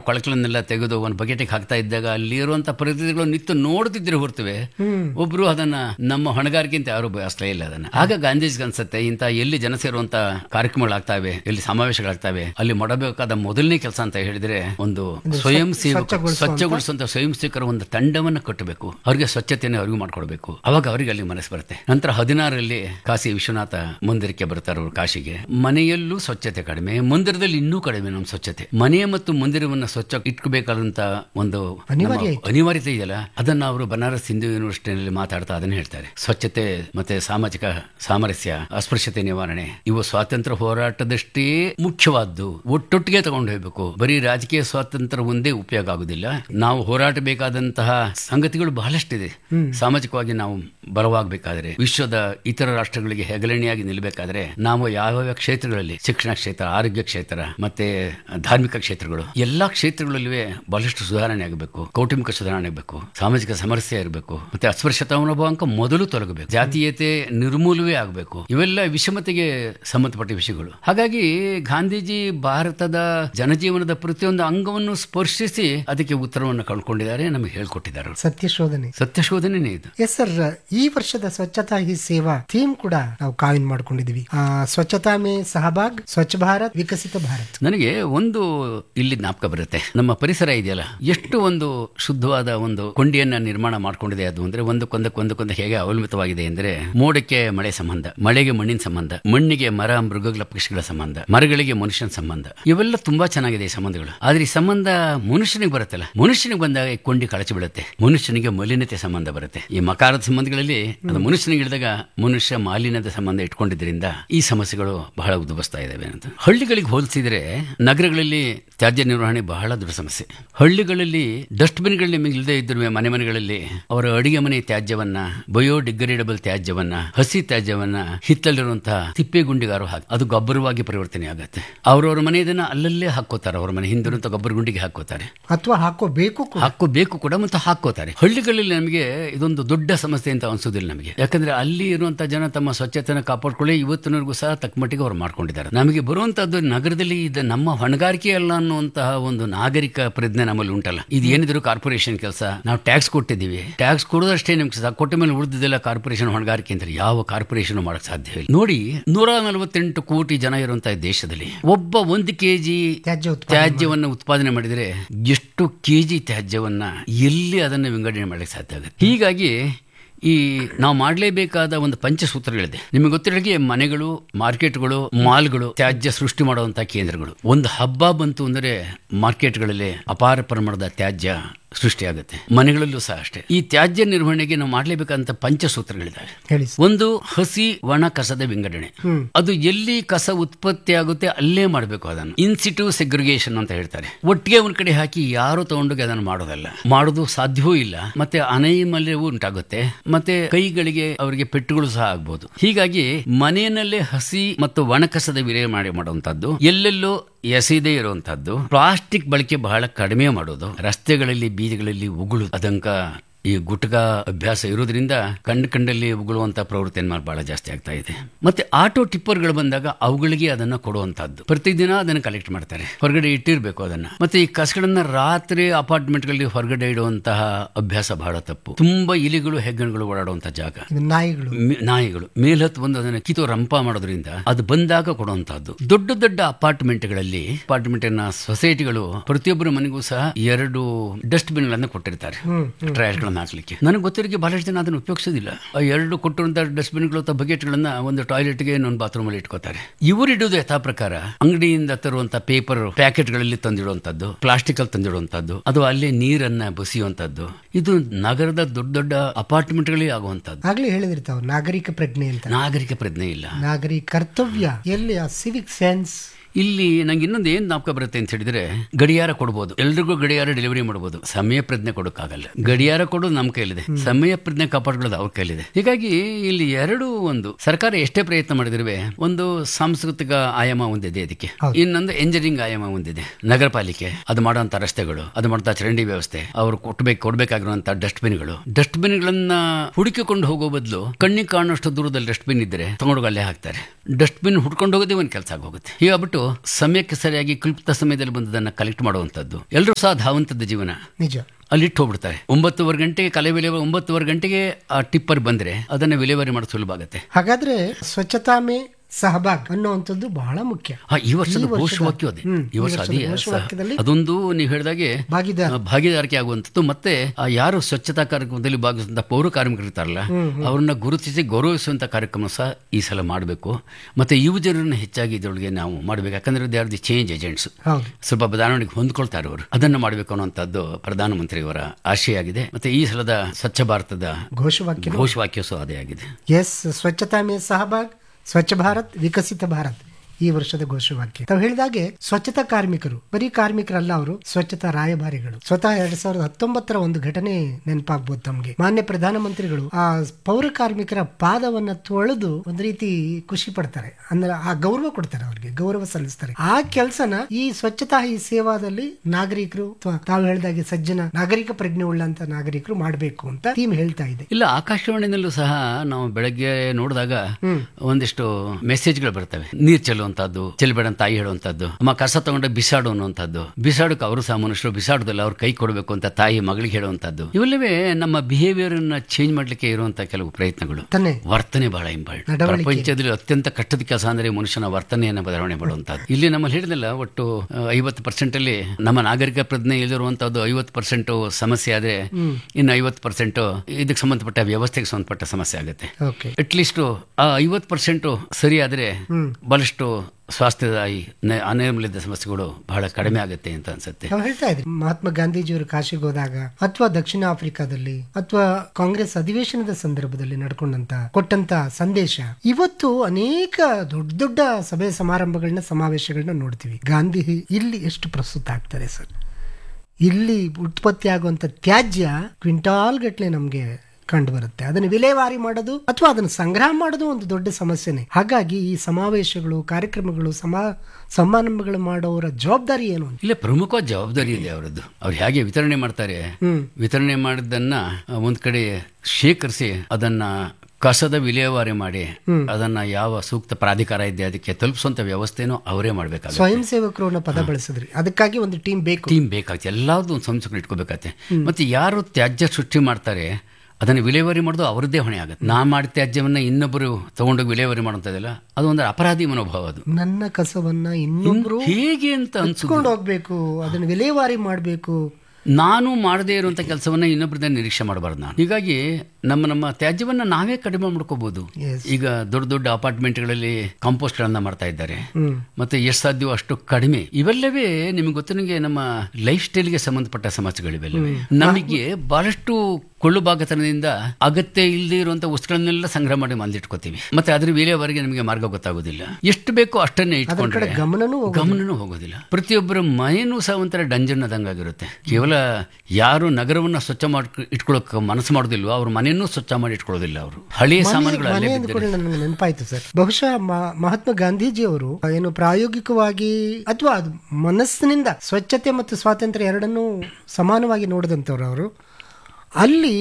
ಕೊಳಕಲನ್ನೆಲ್ಲ ತೆಗೆದು ಒಂದು ಬಕೆಟಿಗೆ ಹಾಕ್ತಾ ಇದ್ದಾಗ ಅಲ್ಲಿ ಇರುವಂತ ಪರಿಸ್ಥಿತಿಗಳು ನಿಂತು ನೋಡ್ತಿದ್ರೆ ಹೊರ್ತವೆ ಒಬ್ರು ಅದನ್ನ ನಮ್ಮ ಹೊಣೆಗಾರಿಕೆಂತ ಯಾರು ಬಯಸ್ಲೇ ಇಲ್ಲ ಅದನ್ನ ಆಗ ಗಾಂಧೀಜಿಗೆ ಅನ್ಸುತ್ತೆ ಇಂತ ಎಲ್ಲಿ ಜನ ಸೇರುವಂತ ಕಾರ್ಯಕ್ರಮಗಳಾಗ್ತವೆ ಎಲ್ಲಿ ಸಮಾವೇಶಗಳಾಗ್ತವೆ ಅಲ್ಲಿ ಮಾಡಬೇಕಾದ ಮೊದಲನೇ ಕೆಲಸ ಅಂತ ಹೇಳಿದ್ರೆ ಒಂದು ಸ್ವಯಂ ಸೇವಕ ಸ್ವಚ್ಛಗೊಳಿಸುವಂತ- ಸ್ವಚ್ಛಗೊಳಿಸುವಂತ ಸ್ವಯಂ ಸೇವಕರ ಒಂದು ತಂಡವನ್ನು ಕಟ್ಟಬೇಕು ಅವರಿಗೆ ಸ್ವಚ್ಛತೆಯನ್ನು ಅರಿವು ಮಾಡ್ಕೊಡ್ಬೇಕು ಅವಾಗ ಅವರಿಗೆ ಅಲ್ಲಿ ಮನಸ್ಸು ಬರುತ್ತೆ ನಂತರ ಹದಿನಾರರಲ್ಲಿ ಕಾಶಿ ವಿಶ್ವನಾಥ ಮಂದಿರಕ್ಕೆ ಬರ್ತಾರೆ ಅವರು ಕಾಶಿಗೆ ಮನೆಯಲ್ಲೂ ಸ್ವಚ್ಛತೆ ಕಡಿಮೆ ಮಂದಿರದಲ್ಲಿ ಇನ್ನೂ ಕಡಿಮೆ ನಮ್ಮ ಸ್ವಚ್ಛತೆ ಮನೆ ಮತ್ತು ಮಂದಿರವನ್ನ ಸ್ವಚ್ಛ ಇಟ್ಕೋಬೇಕಾದಂತ ಒಂದು ಅನಿವಾರ್ಯ ನಮ್ಮ ಅನಿವಾರ್ಯತೆ ಇದೆಯಲ್ಲ ಅದನ್ನ ಅವರು ಬನಾರಸ್ ಹಿಂದೂ ಯೂನಿವರ್ಸಿಟಿಯಲ್ಲಿ ಮಾತಾಡ್ತಾ ಅದನ್ನ ಹೇಳ್ತಾರೆ ಸ್ವಚ್ಛತೆ ಮತ್ತೆ ಸಾಮಾಜಿಕ ಸಾಮರಸ್ಯ ಅಸ್ಪೃಶ್ಯತೆ ನಿವಾರಣೆ ಇವು ಸ್ವಾತಂತ್ರ್ಯ ಹೋರಾಟದಷ್ಟೇ ಮುಖ್ಯವಾದ್ದು ಒಟ್ಟೊಟ್ಟಿಗೆ ತಗೊಂಡು ಹೋಗ್ಬೇಕು ಬರೀ ರಾಜಕೀಯ ಸ್ವಾತಂತ್ರ್ಯ ಒಂದೇ ಉಪಯೋಗ ಆಗುದಿಲ್ಲ ನಾವು ಹೋರಾಟ ಬೇಕಾದಂತಹ ಸಂಗತಿಗಳು ಬಹಳಷ್ಟಿದೆ ಸಾಮಾಜಿಕವಾಗಿ ನಾವು ಬಲವಾಗಬೇಕಾದ್ರೆ ವಿಶ್ವದ ಇತರ ರಾಷ್ಟ್ರಗಳಿಗೆ ಹೆಗಲಣಿಯಾಗಿ ನಿಲ್ಲಬೇಕಾದ್ರೆ ನಾವು ಯಾವ ಕ್ಷೇತ್ರಗಳಲ್ಲಿ ಶಿಕ್ಷಣ ಕ್ಷೇತ್ರ ಆರೋಗ್ಯ ಕ್ಷೇತ್ರ ಮತ್ತೆ ಧಾರ್ಮಿಕ ಕ್ಷೇತ್ರಗಳು ಎಲ್ಲಾ ಕ್ಷೇತ್ರಗಳಲ್ಲಿವೆ ಬಹಳಷ್ಟು ಸುಧಾರಣೆ ಆಗಬೇಕು ಕೌಟುಂಬಿಕ ಸುಧಾರಣೆ ಆಗಬೇಕು ಸಾಮಾಜಿಕ ಸಮಸ್ಯೆ ಇರಬೇಕು ಮತ್ತೆ ಅಸ್ಪೃಶ್ಯತಾ ಮನೋಭಾವಂಕ ಮೊದಲು ತೊಲಗಬೇಕು ಜಾತೀಯತೆ ನಿರ್ಮೂಲವೇ ಆಗಬೇಕು ಇವೆಲ್ಲ ವಿಷಮತೆಗೆ ಸಂಬಂಧಪಟ್ಟ ವಿಷಯಗಳು ಹಾಗಾಗಿ ಗಾಂಧೀಜಿ ಭಾರತದ ಜನಜೀವನದ ಪ್ರತಿಯೊಂದು ಅಂಗವನ್ನು ಸ್ಪರ್ಶಿಸಿ ಅದಕ್ಕೆ ಉತ್ತರವನ್ನು ಕಂಡುಕೊಂಡಿದ್ದಾರೆ ನಮಗೆ ಹೇಳ್ಕೊಟ್ಟಿದ್ದಾರೆ ಅವರು. ಸತ್ಯ ಶೋಧನೆ ಸತ್ಯಶೋಧನೆನೇ ಇದು ಎಸ್ ಸರ್ ಈ ವರ್ಷದ ಸ್ವಚ್ಛತಾ ಹಿ ಸೇವಾ ಥೀಮ್ ಕೂಡ ನಾವು ಕಾವಿನ್ ಮಾಡ್ಕೊಂಡಿದೀವಿ ಆ, ಸ್ವಚ್ಛತಾ ಮೇ ಸಹಭಾಗ್ ಸ್ವಚ್ಛ ಭಾರತ್ ವಿಕಸಿತ ಭಾರತ್ ನನಗೆ ಒಂದು ಇಲ್ಲಿ ಜ್ಞಾಪಕ ಬರುತ್ತೆ ನಮ್ಮ ಪರಿಸರ ಇದೆಯಲ್ಲ ಎಷ್ಟು ಒಂದು ಶುದ್ಧವಾದ ಒಂದು ಕೊಂಡಿಯನ್ನ ನಿರ್ಮಾಣ ಮಾಡ್ಕೊಂಡಿದೆ ಅದು ಅಂದ್ರೆ ಒಂದಕ್ಕೊಂದಕ್ಕೆ ಒಂದಕ್ಕೊಂದು ಹೇಗೆ ಅವಲಂಬಿತವಾಗಿದೆ ಅಂದ್ರೆ ಮೋಡಕ್ಕೆ ಮಳೆ ಸಂಬಂಧ ಮಳೆಗೆ ಮಣ್ಣಿನ ಸಂಬಂಧ ಮಣ್ಣಿಗೆ ಮರ ಮೃಗಗಳ ಪಕ್ಷಿಗಳ ಸಂಬಂಧ ಮರಗಳಿಗೆ ಮನುಷ್ಯನ ಸಂಬಂಧ ಇವೆಲ್ಲ ತುಂಬಾ ಚೆನ್ನಾಗಿದೆ ಈ ಸಂಬಂಧಗಳು ಆದ್ರೆ ಈ ಸಂಬಂಧ ಮನುಷ್ಯನಿಗೆ ಬರುತ್ತಲ್ಲ ಮನುಷ್ಯನಿಗೆ ಬಂದಾಗ ಈ ಕೊಂಡಿ ಕಳಚಿ ಬಿಡುತ್ತೆ ಮನುಷ್ಯನಿಗೆ ಮಲಿನತೆ ಸಂಬಂಧ ಬರುತ್ತೆ ಈ ಮಕಾರದ ಸಂಬಂಧಗಳಲ್ಲಿ ಅದು ಮನುಷ್ಯನಿಗೆ ಹಿಡಿದಾಗ ಮನುಷ್ಯ ಮಾಲಿನ್ಯದ ಸಂಬಂಧ ಇಟ್ಕೊಂಡಿದ್ರಿಂದ ಈ ಸಮಸ್ಯೆಗಳು ಬಹಳ ಉದ್ಭವಿಸ್ತಾ ಇದಾವೆ ಅಂತ ಹಳ್ಳಿಗಳಿಗೆ ಹೋಲಿಸಿದ್ರೆ ನಗರಗಳಲ್ಲಿ ತ್ಯಾಜ್ಯ ನಿರ್ವಹಣೆ ಬಹಳ ದೊಡ್ಡ ಸಮಸ್ಯೆ ಹಳ್ಳಿಗಳಲ್ಲಿ ಡಸ್ಟ್ಬಿನ್ಗಳು ನಿಮಗೆ ಇಲ್ಲದೆ ಇದ್ರು ಮನೆ ಮನೆಗಳಲ್ಲಿ ಅವರ ಅಡಿಗೆ ಮನೆ ತ್ಯಾಜ್ಯವನ್ನ ಬಯೋಡಿಗ್ರೇಡಬಲ್ ತ್ಯಾಜ್ಯವನ್ನ ಹಸಿ ತ್ಯಾಜ್ಯವನ್ನ ಹಿತ್ತಲಿರುವಂತಹ ತಿಪ್ಪೆ ಗುಂಡಿಗಾರು ಹಾಕಿ ಅದು ಗೊಬ್ಬರವಾಗಿ ಪರಿವರ್ತನೆ ಆಗುತ್ತೆ ಅವ್ರವ್ರ ಮನೆಯದನ್ನ ಅಲ್ಲಲ್ಲೇ ಹಾಕೋತಾರೆ ಅವ್ರ ಮನೆ ಹಿಂದಿರುವಂತ ಗೊಬ್ಬರ ಗುಂಡಿಗೆ ಹಾಕೋತಾರೆ ಅಥವಾ ಹಾಕೋಬೇಕು ಕೂಡ ಹಾಕೋಬೇಕು ಕೂಡ ಮತ್ತು ಹಾಕೋತಾರೆ ಹಳ್ಳಿಗಳಲ್ಲಿ ನಮಗೆ ಇದೊಂದು ದೊಡ್ಡ ಸಮಸ್ಯೆ ಅಂತ ಅನ್ಸೋದಿಲ್ಲ ನಮಗೆ ಯಾಕಂದ್ರೆ ಅಲ್ಲಿ ಇರುವಂತ ಜನ ತಮ್ಮ ಸ್ವಚ್ಛತೆನ ಕಾಪಾಡ್ಕೊಳ್ಳಿ ಇವತ್ತಿನವರೆಗೂ ಸಹ ತಕ್ಕ ಮಟ್ಟಿಗೆ ಅವ್ರು ಮಾಡ್ಕೊಂಡಿದ್ದಾರೆ ನಮಗೆ ಬರುವಂತದ್ದು ನಗರದಲ್ಲಿ ಇದು ನಮ್ಮ ಹೊಣೆಗಾರಿಕೆ ಅಲ್ಲ ಅನ್ನುವಂತಹ ಒಂದು ನಾಗರಿಕ ಪ್ರಜ್ಞೆ ನಮ್ಮಲ್ಲಿ ಉಂಟಲ್ಲ ಇದು ಏನಿದ್ರು ಕಾರ್ಪೊರೇಷನ್ ಕೆಲಸ ನಾವು ಟ್ಯಾಕ್ಸ್ ಕೊಟ್ಟಿದ್ದೀವಿ ಟ್ಯಾಕ್ಸ್ ಕೊಡೋದಷ್ಟೇ ನಿಮ್ಗೆ ಸಹ ಕೊಟ್ಟ ಮೇಲೆ ಉಳಿದಿದ್ದೆಲ್ಲ ಕಾರ್ಪೊರೇಷನ್ ಹೊಣೆಗಾರಿಕೆ ಅಂತಾರೆ ಯಾವ ಕಾರ್ಪೊರೇಷನ್ ಮಾಡಕ್ ಸಾಧ್ಯವಿಲ್ಲ ನೋಡಿ ನೂರ ನಲವತ್ತೆಂಟು ಕೋಟಿ ಜನ ಇರುವಂತಹ ದೇಶದಲ್ಲಿ ಒಬ್ಬ ಒಂದು ಕೆಜಿ ತ್ಯಾಜ್ಯ ಉತ್ಪಾದನೆ ತ್ಯಾಜ್ಯವನ್ನ ಉತ್ಪಾದನೆ ಮಾಡಿದರೆ ಎಷ್ಟು ಕೆಜಿ ತ್ಯಾಜ್ಯವನ್ನ ಎಲ್ಲಿ ಅದನ್ನು ವಿಂಗಡಣೆ ಮಾಡಲಿಕ್ಕೆ ಸಾಧ್ಯ ಆಗುತ್ತೆ ಹೀಗಾಗಿ ಈ ನಾವು ಮಾಡಲೇಬೇಕಾದ ಒಂದು ಪಂಚಸೂತ್ರಗಳಿದೆ ನಿಮಗೆ ಗೊತ್ತಿರೋಗೆ ಮನೆಗಳು ಮಾರ್ಕೆಟ್ಗಳು ಮಾಲ್ಗಳು ತ್ಯಾಜ್ಯ ಸೃಷ್ಟಿ ಮಾಡುವಂತಹ ಕೇಂದ್ರಗಳು ಒಂದು ಹಬ್ಬ ಬಂತು ಅಂದರೆ ಮಾರ್ಕೆಟ್ಗಳಲ್ಲಿ ಅಪಾರ ಪ್ರಮಾಣದ ತ್ಯಾಜ್ಯ ಸೃಷ್ಟಿಯಾಗುತ್ತೆ ಮನೆಗಳಲ್ಲೂ ಸಹ ಅಷ್ಟೇ ಈ ತ್ಯಾಜ್ಯ ನಿರ್ವಹಣೆಗೆ ನಾವು ಮಾಡಲೇಬೇಕಂತ ಪಂಚಸೂತ್ರಗಳಿದ್ದಾವೆ ಹೇಳಿ ಸರ್. ಒಂದು ಹಸಿ ಒಣ ಕಸದ ವಿಂಗಡಣೆ ಅದು ಎಲ್ಲಿ ಕಸ ಉತ್ಪತ್ತಿ ಆಗುತ್ತೆ ಅಲ್ಲೇ ಮಾಡಬೇಕು ಅದನ್ನು ಇನ್ಸಿಟಿವ್ ಸೆಗ್ರಿಗೇಷನ್ ಅಂತ ಹೇಳ್ತಾರೆ ಒಟ್ಟಿಗೆ ಒಂದ್ ಕಡೆ ಹಾಕಿ ಯಾರು ತಗೊಂಡೋಗಿ ಅದನ್ನು ಮಾಡೋದಲ್ಲ ಮಾಡೋದು ಸಾಧ್ಯವೂ ಇಲ್ಲ ಮತ್ತೆ ಅನೈಮಲ್ಯವೂ ಉಂಟಾಗುತ್ತೆ ಮತ್ತೆ ಕೈಗಳಿಗೆ ಅವರಿಗೆ ಪೆಟ್ಟುಗಳು ಸಹ ಆಗ್ಬಹುದು ಹೀಗಾಗಿ ಮನೆಯಲ್ಲೇ ಹಸಿ ಮತ್ತು ಒಣ ಕಸದ ವಿಲೇ ಮಾಡಿ ಮಾಡುವಂತದ್ದು ಎಲ್ಲೆಲ್ಲೋ ಎಸೆದೇ ಇರುವಂತದ್ದು ಪ್ಲಾಸ್ಟಿಕ್ ಬಳಕೆ ಬಹಳ ಕಡಿಮೆ ಮಾಡೋದು ರಸ್ತೆಗಳಲ್ಲಿ ಬೀದಿಗಳಲ್ಲಿ ಉಗುಳು ಅದಂಕ ಈ ಗುಟ್ಕ ಅಭ್ಯಾಸ ಇರೋದ್ರಿಂದ ಕಂಡು ಕಂಡಲ್ಲಿ ಉಗುಳುವಂತ ಪ್ರವೃತ್ತಿ ಬಹಳ ಜಾಸ್ತಿ ಆಗ್ತಾ ಇದೆ ಮತ್ತೆ ಆಟೋ ಟಿಪ್ಪರ್ಗಳು ಬಂದಾಗ ಅವುಗಳಿಗೆ ಅದನ್ನ ಕೊಡುವಂತದ್ದು ಪ್ರತಿದಿನ ಅದನ್ನ ಕಲೆಕ್ಟ್ ಮಾಡ್ತಾರೆ ಹೊರಗಡೆ ಇಟ್ಟಿರ್ಬೇಕು ಅದನ್ನ ಮತ್ತೆ ಈ ಕಸಗಳನ್ನ ರಾತ್ರಿ ಅಪಾರ್ಟ್ಮೆಂಟ್ಗಳಲ್ಲಿ ಹೊರಗಡೆ ಇಡುವಂತಹ ಅಭ್ಯಾಸ ಬಹಳ ತಪ್ಪು ತುಂಬಾ ಇಲಿಗಳು ಹೆಗ್ಗಣಗಳು ಓಡಾಡುವಂತ ಜಾಗ ಇದು ನಾಯಿಗಳು ಮಿ- ನಾಯಿಗಳು ಮೇಲತ್ತು ಬಂದು ಅದನ್ನ ಕಿತ್ತು ರಂಪ ಮಾಡೋದ್ರಿಂದ ಅದು ಬಂದಾಗ ಕೊಡುವಂತಹದ್ದು ದೊಡ್ಡ ದೊಡ್ಡ ಅಪಾರ್ಟ್ಮೆಂಟ್ಗಳಲ್ಲಿ ಅಪಾರ್ಟ್ಮೆಂಟಿನ ಸೊಸೈಟಿಗಳು ಪ್ರತಿಯೊಬ್ಬರ ಮನೆಗೂ ಸಹ ಎರಡು ಡಸ್ಟ್ ಬಿನ್ ಗಳನ್ನ ಕೊಟ್ಟಿರ್ತಾರೆ ಟ್ರಯಲ್ ಗಳನ್ನ ಹಾಕ್ಲಿಕ್ಕೆ ನನಗೆ ಗೊತ್ತಿರೋಕೆ ಬಹಳಷ್ಟು ಜನ ಅದನ್ನು ಉಪಯೋಗಿಸೋದಿಲ್ಲ ಆ ಎರಡು ಕೊಟ್ಟಿರುವಂತಹ ಡಸ್ಟ್ ಬಿನ್ಗಳು ಅಥವಾ ಬಕೆಟ್ ಗಳನ್ನ ಒಂದು ಟಾಯ್ಲೆಟ್ಗೆ ಇನ್ನೊಂದು ಬಾತ್ರೂಮ್ ಅಲ್ಲಿ ಇಟ್ಕೋತಾರೆ ಇವರು ಇಡುವುದು ಯಥಾ ಪ್ರಕಾರ ಅಂಗಡಿಯಿಂದ ತರುವಂತ ಪೇಪರ್ ಪ್ಯಾಕೆಟ್ ಗಳಲ್ಲಿ ತಂದಿಡುವಂತದ್ದು ಪ್ಲಾಸ್ಟಿಕ್ ಅಲ್ಲಿ ತಂದಿಡುವಂತದ್ದು ಅದು ಅಲ್ಲೇ ನೀರನ್ನ ಬಸಿಯುವಂತದ್ದು ಇದು ನಗರದ ದೊಡ್ಡ ದೊಡ್ಡ ಅಪಾರ್ಟ್ಮೆಂಟ್ಗಳಿಗೆ ಆಗುವಂತದ್ದು ಆಗ್ಲೇ ಹೇಳಿದ್ರಿ ತಾವು ನಾಗರಿಕ ಪ್ರಜ್ಞೆ ಅಂತ ನಾಗರಿಕ ಪ್ರಜ್ಞೆ ಇಲ್ಲ ನಾಗರಿಕ ಕರ್ತವ್ಯ ಎಲ್ಲಿ ಆ ಸಿವಿಕ್ ಸೆನ್ಸ್ ಇಲ್ಲಿ ನಂಗೆ ಇನ್ನೊಂದು ಏನ್ ಜ್ಞಾಪಕ ಬರುತ್ತೆ ಅಂತ ಹೇಳಿದ್ರೆ ಗಡಿಯಾರ ಕೊಡ್ಬೋದು ಎಲ್ರಿಗೂ ಗಡಿಯಾರ ಡೆಲಿವರಿ ಮಾಡಬಹುದು ಸಮಯ ಪ್ರಜ್ಞೆ ಕೊಡೋಕ್ಕಾಗಲ್ಲ ಗಡಿಯಾರ ಕೊಡೋದು ನಮ್ಮ ಕೈಲಿದೆ ಸಮಯ ಪ್ರಜ್ಞೆ ಕಾಪಾಡ್ಕೊಳ್ಳೋದು ಅವ್ರ ಕೈಲಿದೆ ಹೀಗಾಗಿ ಇಲ್ಲಿ ಎರಡು ಒಂದು ಸರ್ಕಾರ ಎಷ್ಟೇ ಪ್ರಯತ್ನ ಮಾಡಿದಿರುವೆ ಒಂದು ಸಾಂಸ್ಕೃತಿಕ ಆಯಾಮ ಹೊಂದಿದೆ ಅದಕ್ಕೆ ಹೌದು. ಇನ್ನೊಂದು ಎಂಜಿನಿಯರಿಂಗ್ ಆಯಾಮ ಹೊಂದಿದೆ ನಗರ ಪಾಲಿಕೆ ಅದು ಮಾಡುವಂತ ರಸ್ತೆಗಳು ಅದು ಮಾಡುವಂತ ಚರಂಡಿ ವ್ಯವಸ್ಥೆ ಅವರು ಕೊಡ್ಬೇಕು ಕೊಡ್ಬೇಕಾಗಿರುವಂತ ಡಸ್ಟ್ ಬಿನ್ಗಳು ಡಸ್ಟ್ ಬಿನ್ಗಳನ್ನ ಹುಡುಕಿಕೊಂಡು ಹೋಗೋ ಬದಲು ಕಣ್ಣಿಗೆ ಕಾಣುವಷ್ಟು ದೂರದಲ್ಲಿ ಡಸ್ಟ್ ಬಿನ್ ಇದ್ರೆ ತಗೊಂಡೋಗಿ ಅಲ್ಲೇ ಹಾಕ್ತಾರೆ ಡಸ್ಟ್ ಬಿನ್ ಹುಡ್ಕೊಂಡು ಹೋಗೋದೇ ಒಂದು ಕೆಲಸ ಆಗೋಗುತ್ತೆ ಹೀಗಾಗ್ಬಿಟ್ಟು ಸಮಯಕ್ಕೆ ಸರಿಯಾಗಿ ಕ್ಲಿಪ್ತ ಸಮಯದಲ್ಲಿ ಬಂದದನ್ನ ಕಲೆಕ್ಟ್ ಮಾಡುವಂತದ್ದು ಎಲ್ಲರೂ ಸಹ ಧಾವಂತದ ಜೀವನ ನಿಜ ಅಲ್ಲಿ ಇಟ್ಟು ಹೋಗ್ಬಿಡ್ತಾರೆ ಒಂಬತ್ತುವರೆ ಗಂಟೆಗೆ ಕಲೆ ವಿಲೇವಾರಿ ಒಂಬತ್ತುವರೆ ಗಂಟೆಗೆ ಆ ಟಿಪ್ಪರ್ ಬಂದ್ರೆ ಅದನ್ನ ವಿಲೇವಾರಿ ಮಾಡೋದು ಸುಲಭ ಆಗುತ್ತೆ ಹಾಗಾದ್ರೆ ಸ್ವಚ್ಛತಾ ಮೇ ಸಹಭಾಗ್ ಅನ್ನುವಂಥದ್ದು ಬಹಳ ಮುಖ್ಯ ಆ, ಈ ವರ್ಷದ ಈ ವರ್ಷದ- ಘೋಷವಾಕ್ಯ ಅದೇ ಹ್ಮ್, ಈ ವರ್ಷ ಈ ಅದೇ ವರ್ಷದ ಘೋಷವಾಕ್ಯದಲ್ಲಿ ಅದೊಂದು ನೀವು ಹೇಳಿದಾಗೆ ಭಾಗಿದಾರ ಆ, ಭಾಗಿದಾರಿಕೆ ಆಗುವಂಥದ್ದು ಮತ್ತೆ ಆ ಯಾರು ಸ್ವಚ್ಛತಾ ಕಾರ್ಯಕ್ರಮದಲ್ಲಿ ಭಾಗವಹಿಸಿದ ಪೌರ ಕಾರ್ಮಿಕರು ಇರ್ತಾರಲ್ಲ ಅವ್ರನ್ನ ಗುರುತಿಸಿ ಗೌರವಿಸುವಂತ ಕಾರ್ಯಕ್ರಮ ಸಹ ಈ ಸಲ ಮಾಡಬೇಕು ಮತ್ತೆ ಯುವ ಜನರನ್ನ ಹೆಚ್ಚಾಗಿ ಇದರೊಳಗೆ ನಾವು ಮಾಡಬೇಕು ಯಾಕಂದ್ರೆ they are the change agents ಹೌದು ಸ್ವಲ್ಪ ಬದಲಾವಣೆಗೆ ಹೊಂದ್ಕೊಳ್ತಾರೆ ಅವರು ಅದನ್ನು ಮಾಡಬೇಕು ಅನ್ನುವಂಥದ್ದು ಪ್ರಧಾನಮಂತ್ರಿಯವರ ಆಶೆಯಾಗಿದೆ ಮತ್ತೆ ಈ ಸಲದ ಸ್ವಚ್ಛ ಭಾರತದ ಘೋಷವಾಕ್ಯ ಘೋಷವಾಕ್ಯ ಸಹ ಅದೇ ಆಗಿದೆ ಎಸ್ ಸ್ವಚ್ಛತಾ ಮೇ ಸಹಭಾಗ್ ಸ್ವಚ್ಛ ಭಾರತ್ ವಿಕಸಿತ ಭಾರತ್ ಈ ವರ್ಷದ ಘೋಷವಾಕ್ಯ ತಾವು ಹೇಳಿದಾಗೆ ಸ್ವಚ್ಛತಾ ಕಾರ್ಮಿಕರು ಬರೀ ಕಾರ್ಮಿಕರಲ್ಲ ಅವರು ಸ್ವಚ್ಛತಾ ರಾಯಭಾರಿಗಳು ಸ್ವತಃ ಎರಡ್ ಸಾವಿರದ ಹತ್ತೊಂಬತ್ತರ ಒಂದು ಘಟನೆ ನೆನಪಾಗ್ಬೋದು ತಮ್ಗೆ ಮಾನ್ಯ ಪ್ರಧಾನಮಂತ್ರಿಗಳು ಆ ಪೌರ ಕಾರ್ಮಿಕರ ಪಾದವನ್ನ ತೊಳೆದು ಒಂದು ರೀತಿ ಖುಷಿ ಪಡ್ತಾರೆ ಅಂದ್ರೆ ಆ ಗೌರವ ಕೊಡ್ತಾರೆ ಅವ್ರಿಗೆ ಗೌರವ ಸಲ್ಲಿಸ್ತಾರೆ ಆ ಕೆಲಸನ ಈ ಸ್ವಚ್ಛತಾ ಈ ಸೇವಾದಲ್ಲಿ ನಾಗರಿಕರು ಅಥವಾ ತಾವು ಹೇಳಿದಾಗೆ ಸಜ್ಜನ ನಾಗರಿಕ ಪ್ರಜ್ಞೆ ಉಳ್ಳಂತ ನಾಗರಿಕರು ಮಾಡಬೇಕು ಅಂತ ಟೀಮ್ ಹೇಳ್ತಾ ಇದೆ ಇಲ್ಲ ಆಕಾಶವಾಣಿನಲ್ಲೂ ಸಹ ನಾವು ಬೆಳಗ್ಗೆ ನೋಡಿದಾಗ ಒಂದಿಷ್ಟು ಮೆಸೇಜ್ಗಳು ಬರ್ತವೆ ನೀರ್ ಚೆಲ್ಲುವಂತದ್ದು ಚೆಲ್ಲಬೇಡ ಅಂತ ತಾಯಿ ಹೇಳುವಂತದ್ದು ಅಮ್ಮ ಕಸ ತಗೊಂಡ ಬಿಸಾಡು ಅನ್ನುವಂಥದ್ದು ಬಿಸಾಡಕ್ಕೆ ಅವರು ಸಹ ಮನುಷ್ಯರು ಬಿಸಾಡುದಿಲ್ಲ ಅವ್ರು ಕೈ ಕೊಡಬೇಕು ಅಂತ ತಾಯಿ ಮಗಳಿಗೆ ಹೇಳುವಂತದ್ದು ಇವೆಲ್ಲವೇ ನಮ್ಮ ಬಿಹೇವಿಯರ್ ಅನ್ನ ಚೇಂಜ್ ಮಾಡ್ಲಿಕ್ಕೆ ಇರುವಂತ ಕೆಲವು ಪ್ರಯತ್ನಗಳು ತಾನೆ ವರ್ತನೆ ಬಹಳ ಇಂಪಾರ್ಟೆಂಟ್ ನಡವಳಿಕೆ. ಪ್ರಪಂಚದಲ್ಲಿ ಅತ್ಯಂತ ಕಷ್ಟದ ಕೆಲಸ ಅಂದ್ರೆ ಮನುಷ್ಯನ ವರ್ತನೆಯನ್ನು ಬದಲಾವಣೆ ಮಾಡುವಂತದ್ದು ಇಲ್ಲಿ ನಮ್ಮಲ್ಲಿ ಹೇಳಿದಿಲ್ಲ ಒಟ್ಟು ಐವತ್ತು ಪರ್ಸೆಂಟ್ ಅಲ್ಲಿ ನಮ್ಮ ನಾಗರಿಕ ಪ್ರಜ್ಞೆ ಇಲ್ಲಿರುವಂತದ್ದು ಐವತ್ತು ಪರ್ಸೆಂಟ್ ಸಮಸ್ಯೆ ಆದ್ರೆ ಇನ್ನು ಐವತ್ತು ಪರ್ಸೆಂಟ್ ಇದಕ್ಕೆ ಸಂಬಂಧಪಟ್ಟ ವ್ಯವಸ್ಥೆಗೆ ಸಂಬಂಧಪಟ್ಟ ಸಮಸ್ಯೆ ಆಗುತ್ತೆ ಓಕೆ ಅಟ್ಲೀಸ್ಟ್ ಆ ಐವತ್ತು ಪರ್ಸೆಂಟ್ ಸರಿ ಆದ್ರೆ ಬಹಳಷ್ಟು ಸ್ವಾಸ್ಥ್ಯದ ಈ ನ- ಅನೈರ್ಮಲ್ಯದ ಸಮಸ್ಯೆಗಳು ಬಹಳ ಕಡಿಮೆ ಆಗುತ್ತೆ ಅಂತ ಅನ್ಸುತ್ತೆ ನಾವು ಹೇಳ್ತಾ ಇದ್ರಿ ಮಹಾತ್ಮ ಗಾಂಧೀಜಿಯವರು ಕಾಶಿಗೆ ಹೋದಾಗ ಅಥವಾ ದಕ್ಷಿಣ ಆಫ್ರಿಕಾದಲ್ಲಿ ಅಥವಾ ಕಾಂಗ್ರೆಸ್ ಅಧಿವೇಶನದ ಸಂದರ್ಭದಲ್ಲಿ ನಡ್ಕೊಂಡಂತ ಕೊಟ್ಟಂತ ಸಂದೇಶ ಇವತ್ತು ಅನೇಕ ದೊಡ್ಡ ದೊಡ್ಡ ಸಭೆ ಸಮಾರಂಭಗಳನ್ನ ಸಮಾವೇಶಗಳನ್ನ ನೋಡ್ತೀವಿ ಗಾಂಧಿ ಇಲ್ಲಿ ಎಷ್ಟು ಪ್ರಸ್ತುತ ಆಗ್ತಾರೆ ಸರ್ ಇಲ್ಲಿ ಉತ್ಪತ್ತಿ ಆಗುವಂತ ತ್ಯಾಜ್ಯ ಕ್ವಿಂಟಾಲ್ ಗಟ್ಲೆ ನಮ್ಗೆ ಕಂಡು ಬರುತ್ತೆ ಅದನ್ನು ವಿಲೇವಾರಿ ಮಾಡೋದು ಅಥವಾ ಅದನ್ನು ಸಂಗ್ರಹ ಮಾಡೋದು ಒಂದು ದೊಡ್ಡ ಸಮಸ್ಯೆನೆ ಹಾಗಾಗಿ ಈ ಸಮಾವೇಶಗಳು ಕಾರ್ಯಕ್ರಮಗಳು ಸಮಾ ಸಮಾರಂಭಗಳು ಮಾಡೋರ ಜವಾಬ್ದಾರಿ ಏನು ಅಂತ ಇಲ್ಲ ಪ್ರಮುಖವಾದ ಜವಾಬ್ದಾರಿ ಇದೆ ಅವರದ್ದು ಅವ್ರು ಹೇಗೆ ವಿತರಣೆ ಮಾಡ್ತಾರೆ ವಿತರಣೆ ಮಾಡಿದ್ದನ್ನ ಆ, ಒಂದ್ ಕಡೆ ಶೇಖರಿಸಿ ಅದನ್ನ ಕಸದ ವಿಲೇವಾರಿ ಮಾಡಿ ಅದನ್ನ ಯಾವ ಸೂಕ್ತ ಪ್ರಾಧಿಕಾರ ಇದೆ ಅದಕ್ಕೆ ತಲುಪಿಸುವಂತ ವ್ಯವಸ್ಥೆನೂ ಅವರೇ ಮಾಡ್ಬೇಕಾಗುತ್ತೆ ಸ್ವಯಂ ಸೇವಕರು ಅನ್ನೋ ಪದ ಬಳಸಿದ್ರಿ ಅದಕ್ಕಾಗಿ ಒಂದು ಟೀಮ್ ಬೇಕು ಟೀಮ್ ಬೇಕಾಗುತ್ತೆ ಎಲ್ಲಾರ್ದು ಒಂದು ಸಂಸ್ಥೆಗಳು ಇಟ್ಕೋಬೇಕಾಗತ್ತೆ ಮತ್ತೆ ಯಾರು ತ್ಯಾಜ್ಯ ಸೃಷ್ಟಿ ಮಾಡ್ತಾರೆ ಅದನ್ನು ವಿಲೇವಾರಿ ಮಾಡೋದು ಅವರದ್ದೇ ಹೊಣೆ ಆಗುತ್ತೆ ನಾ ಮಾಡಿ ತ್ಯಾಜ್ಯವನ್ನ ಇನ್ನೊಬ್ಬರು ತಗೊಂಡೋಗಿ ವಿಲೇವಾರಿ ಮಾಡುವಂಥದ್ದಲ್ಲ ಅದು ಒಂದು ಅಪರಾಧಿ ಮನೋಭಾವ ಅದು ನನ್ನ ಕಸವನ್ನ ಇನ್ನೊಬ್ರು ಹೇಗೆ ಅಂತ ಅನ್ಸುತ್ತೆ ಎತ್ಕೊಂಡು ಹೋಗ್ಬೇಕು ಅದನ್ನ ವಿಲೇವಾರಿ ಮಾಡ್ಬೇಕು ನಾನು ಮಾಡದೇ ಇರುವಂತ ಕೆಲಸವನ್ನ ಇನ್ನೊಬ್ಬರಿಂದ ನಿರೀಕ್ಷೆ ಮಾಡಬಾರ್ದು ನಾನು ಹೀಗಾಗಿ ನಮ್ಮ ನಮ್ಮ ತ್ಯಾಜ್ಯವನ್ನ ನಾವೇ ಕಡಿಮೆ ಮಾಡ್ಕೋಬಹುದು Yes. ಈಗ ದೊಡ್ಡ ದೊಡ್ಡ ಅಪಾರ್ಟ್ಮೆಂಟ್ಗಳಲ್ಲಿ ಕಾಂಪೋಸ್ಟ್ ಗಳನ್ನ ಮಾಡ್ತಾ ಇದ್ದಾರೆ ಹ್ಮ್ ಮತ್ತೆ ಎಷ್ಟು ಸಾಧ್ಯವೋ ಅಷ್ಟು ಕಡಿಮೆ ಇವೆಲ್ಲವೇ ನಿಮಗೆ ಗೊತ್ತಿನಗೆ ನಮ್ಮ ಲೈಫ್ ಸ್ಟೈಲ್ಗೆ ಸಂಬಂಧಪಟ್ಟ ಸಮಸ್ಯೆಗಳಿವೆಲ್ಲವೇ ನಮಗೆ ಬಹಳಷ್ಟು ಕೊಳ್ಳು ಬಾಗತನದಿಂದ ಅಗತ್ಯ ಇಲ್ಲದೆ ಇರುವಂತ ವಸ್ತುಗಳನ್ನೆಲ್ಲ ಸಂಗ್ರಹ ಮಾಡಿ ಮಂದಿಟ್ಕೋತೀವಿ ಮತ್ತೆ ಅದ್ರ ವಿಲೇವರೆಗೆ ನಮಗೆ ಮಾರ್ಗ ಗೊತ್ತಾಗೋದಿಲ್ಲ ಎಷ್ಟು ಬೇಕೋ ಅಷ್ಟನ್ನೇ ಇಟ್ಕೊಂಡ್ರೆ ಗಮನನೂ ಹೋಗೋದು. ಗಮನನೂ ಹೋಗೋದಿಲ್ಲ ಪ್ರತಿಯೊಬ್ಬರ ಮನೆಯೂ ಸಹ ಒಂಥರ ಡಂಜನ್ ಆದಂಗಾಗಿರುತ್ತೆ ಕೇವಲ ಯಾರು ನಗರವನ್ನ ಸ್ವಚ್ಛ ಮಾಡಿ ಇಟ್ಕೊಳ್ಳೋಕೆ ಮನಸ್ಸು ಮಾಡೋದಿಲ್ವೋ ಅವ್ರ ಮನೆಯನ್ನೂ ಸ್ವಚ್ಛ ಮಾಡಿ ಇಟ್ಕೊಳ್ಳೋದಿಲ್ಲ ಅವರು ಹಳೆಯ ಸಾಮಾನುಗಳು ಮನೆ ಅಲ್ಲೇ ಅಂದ ಬಿದ್ದಿರುತ್ತೆ. ಕೂಡ ನನಗೆ ನೆನಪಾಯ್ತು ಸರ್ ಬಹುಶಃ ಮ- ಮಹಾತ್ಮ ಗಾಂಧೀಜಿ ಅವರು ಏನು ಪ್ರಾಯೋಗಿಕವಾಗಿ ಅಥವಾ ಅದು ಮನಸ್ಸಿನಿಂದ ಸ್ವಚ್ಛತೆ ಮತ್ತು ಸ್ವಾತಂತ್ರ್ಯ ಎರಡನ್ನೂ ಸಮಾನವಾಗಿ ನೋಡಿದಂಥವ್ರು ಅವರು ಅಲ್ಲಿ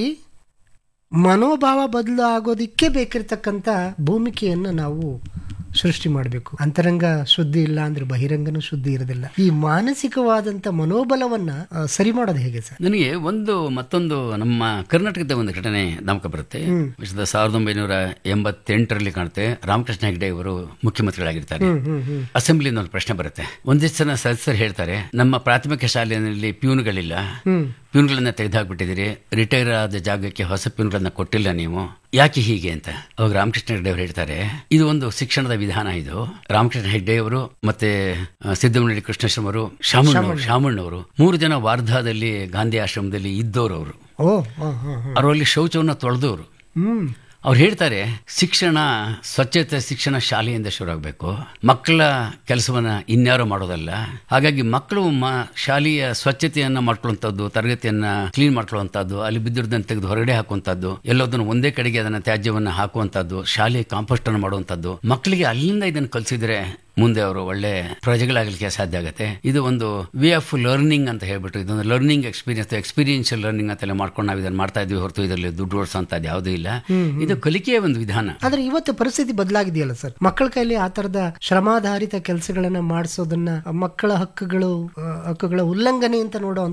ಮನೋಭಾವ ಬದಲು ಆಗೋದಿಕ್ಕೆ ಬೇಕಿರ್ತಕ್ಕಂಥ ಭೂಮಿಕೆಯನ್ನು ನಾವು ಸೃಷ್ಟಿ ಮಾಡಬೇಕು ಅಂತರಂಗ ಶುದ್ಧಿ ಇಲ್ಲ ಅಂದ್ರೆ ಬಹಿರಂಗನೂ ಶುದ್ಧಿ ಇರೋದಿಲ್ಲ ಈ ಮಾನಸಿಕವಾದಂತ ಮನೋಬಲವನ್ನ ಆ, ಸರಿ ಮಾಡೋದು ಹೇಗೆ ಸರ್ ನನಗೆ ಒಂದು ಮತ್ತೊಂದು ನಮ್ಮ ಕರ್ನಾಟಕದ ಒಂದು ಘಟನೆ ನಮಕ ಬರುತ್ತೆ ವಿಶ್ವದ ಸಾವಿರದ ಒಂಬೈನೂರ ಎಂಬತ್ತೆಂಟರಲ್ಲಿ ಕಾಣುತ್ತೆ ರಾಮಕೃಷ್ಣ ಹೆಗ್ಡೆ ಅವರು ಮುಖ್ಯಮಂತ್ರಿಗಳಾಗಿರ್ತಾರೆ ಹ್ಮ್ ಹ್ಮ್ ಹ್ಮ್ ಅಸೆಂಬ್ಲಿಯಿಂದ ಒಂದು ಪ್ರಶ್ನೆ ಬರುತ್ತೆ ಒಂದಿಷ್ಟು ಜನ ಸದಸ್ಯರು ಹೇಳ್ತಾರೆ ನಮ್ಮ ಪ್ರಾಥಮಿಕ ಶಾಲೆಯಲ್ಲಿ ಪ್ಯೂನ್ಗಳಿಲ್ಲ ಹ್ಮ್ ಪ್ಯೂನ್ಗಳನ್ನ ತೆಗೆದುಹಾಕ್ಬಿಟ್ಟಿದ್ದೀರಿ ರಿಟೈರ್ ಆದ ಜಾಗಕ್ಕೆ ಹೊಸ ಪ್ಯೂನ್ಗಳನ್ನ ಕೊಟ್ಟಿಲ್ಲ ನೀವು ಯಾಕೆ ಹೀಗೆ ಅಂತ ಅವಾಗ ರಾಮಕೃಷ್ಣ ಹೆಗ್ಡೆ ಅವರು ಹೇಳ್ತಾರೆ ಇದು ಒಂದು ಶಿಕ್ಷಣದ ವಿಧಾನ ಇದು ರಾಮಕೃಷ್ಣ ಹೆಗ್ಡೆ ಅವರು ಮತ್ತೆ ಆ, ಸಿದ್ದಮನಹಳ್ಳಿ ಕೃಷ್ಣಶ್ರಮರು ಶಾಮಣ್ಣವರು ಶಾಮಣ್ಣವರು ಮೂರು ಜನ ವಾರ್ಧಾದಲ್ಲಿ ಗಾಂಧಿ ಆಶ್ರಮದಲ್ಲಿ ಇದ್ದವರು ಅವರು ಓ ಹಾ ಹಾ ಹಾ ಅವರಲ್ಲಿ ಶೌಚವನ್ನು ತೊಳೆದವರು ಹ್ಮ್ ಅವ್ರು ಹೇಳ್ತಾರೆ ಶಿಕ್ಷಣ ಸ್ವಚ್ಛತೆ ಶಿಕ್ಷಣ ಶಾಲೆಯಿಂದ ಶುರುವಾಗಬೇಕು ಮಕ್ಕಳ ಕೆಲಸವನ್ನ ಇನ್ಯಾರು ಮಾಡೋದಲ್ಲ ಹಾಗಾಗಿ ಮಕ್ಕಳು ಮ ಶಾಲೆಯ ಸ್ವಚ್ಛತೆಯನ್ನ ಮಾಡ್ಕೊಳ್ಳುವಂಥದ್ದು ತರಗತಿಯನ್ನ ಕ್ಲೀನ್ ಮಾಡ್ಕೊಳ್ಳುವಂಥದ್ದು ಅಲ್ಲಿ ಬಿದ್ದಿರೋದನ್ನ ತೆಗೆದು ಹೊರಗಡೆ ಹಾಕುವಂಥದ್ದು ಎಲ್ಲದನ್ನು ಒಂದೇ ಕಡೆಗೆ ಅದನ್ನ ತ್ಯಾಜ್ಯವನ್ನ ಹಾಕುವಂಥದ್ದು ಶಾಲೆ ಕಾಂಪೋಸ್ಟ್ ಅನ್ನು ಮಾಡುವಂಥದ್ದು ಮಕ್ಕಳಿಗೆ ಅಲ್ಲಿಂದ ಇದನ್ನು ಕಲಿಸಿದ್ರೆ ಮುಂದೆ ಅವರು ಒಳ್ಳೆ ಪ್ರಜೆಗಳಾಗಲಿಕ್ಕೆ ಸಾಧ್ಯ ಆಗುತ್ತೆ ಇದು ಒಂದು ವೇ ಆಫ್ ಲರ್ನಿಂಗ್ ಅಂತ ಹೇಳ್ಬಿಟ್ಟು ಇದೊಂದು ಲರ್ನಿಂಗ್ ಎಕ್ಸ್ಪೀರಿಯನ್ಸ್ ಎಕ್ಸ್ಪೀರಿಯನ್ಷಿಯಲ್ ಲರ್ನಿಂಗ್ ಅಂತೆಲ್ಲ ಮಾಡ್ಕೊಂಡು ನಾವು ಇದನ್ನು ಮಾಡ್ತಾ ಇದ್ವಿ ಹೊರತು ಇದರಲ್ಲಿ ದುಡ್ಡು ಓಡಿಸೋಂಥದ್ದು ಯಾವುದೂ ಇಲ್ಲ ಇದು ಇದು ಕಲಿಕೆಯ ಒಂದು ವಿಧಾನ ಆದ್ರೆ ಇವತ್ತು ಪರಿಸ್ಥಿತಿ ಬದಲಾಗಿದೆಯಲ್ಲ ಸರ್ ಮಕ್ಕಳ ಕೈಲಿ ಆ ತರದ ಶ್ರಮಾಧಾರಿತ ಕೆಲಸಗಳನ್ನ ಮಾಡಿಸೋದನ್ನ ಮಕ್ಕಳ ಹಕ್ಕುಗಳು ಆ, ಹಕ್ಕುಗಳ ಉಲ್ಲಂಘನೆ ಅಂತ ನೋಡೋ